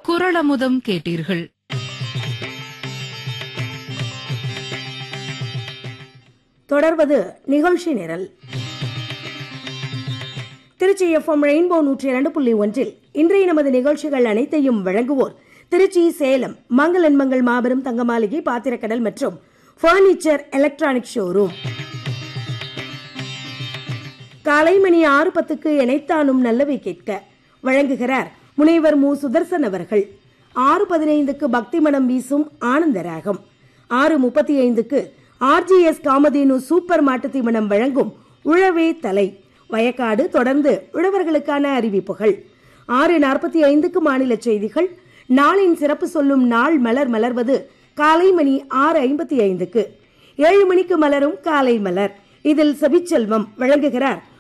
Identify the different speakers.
Speaker 1: குரளமுதம் கேட்டீர்கள்
Speaker 2: தொடர்வது நிகழ்ச்சி நிரல் திருச்சி எஃப்எம் ரெயின்போ நூற்றி இரண்டு புள்ளி ஒன்றில் இன்றைய நமது நிகழ்ச்சிகள் அனைத்தையும் வழங்குவோர் திருச்சி சேலம் மங்களன் மங்கள் மாபெரும் தங்க மாளிகை பாத்திரக்கடல் மற்றும் பர்னிச்சர் எலக்ட்ரானிக் ஷோரூம் காலை மணி ஆறு பத்துக்கு இணைத்தானும் நல்லவை கேட்க வழங்குகிறார் முனைவர் மு சுதர்சன் அவர்கள் ஆறு பதினைந்துக்கு பக்தி மனம் வீசும் ஆனந்த ராகம் ஆறு முப்பத்தி ஐந்துக்கு ஆர்ஜிஎஸ் காமதேனு சூப்பர் மாட்டுத் தீவனம் வழங்கும் உழவே தலை வயக்காடு தொடர்ந்து உழவர்களுக்கான அறிவிப்புகள் ஆறு நாற்பத்தி ஐந்துக்கு மாநில செய்திகள் நாளின் சிறப்பு சொல்லும் நாள் மலர் மலர்வது காலை மணி ஆறு ஐம்பத்தி ஐந்துக்கு ஏழு மணிக்கு மலரும் காலை மலர் இதில் செவிச்செல்வம் வழங்குகிறார்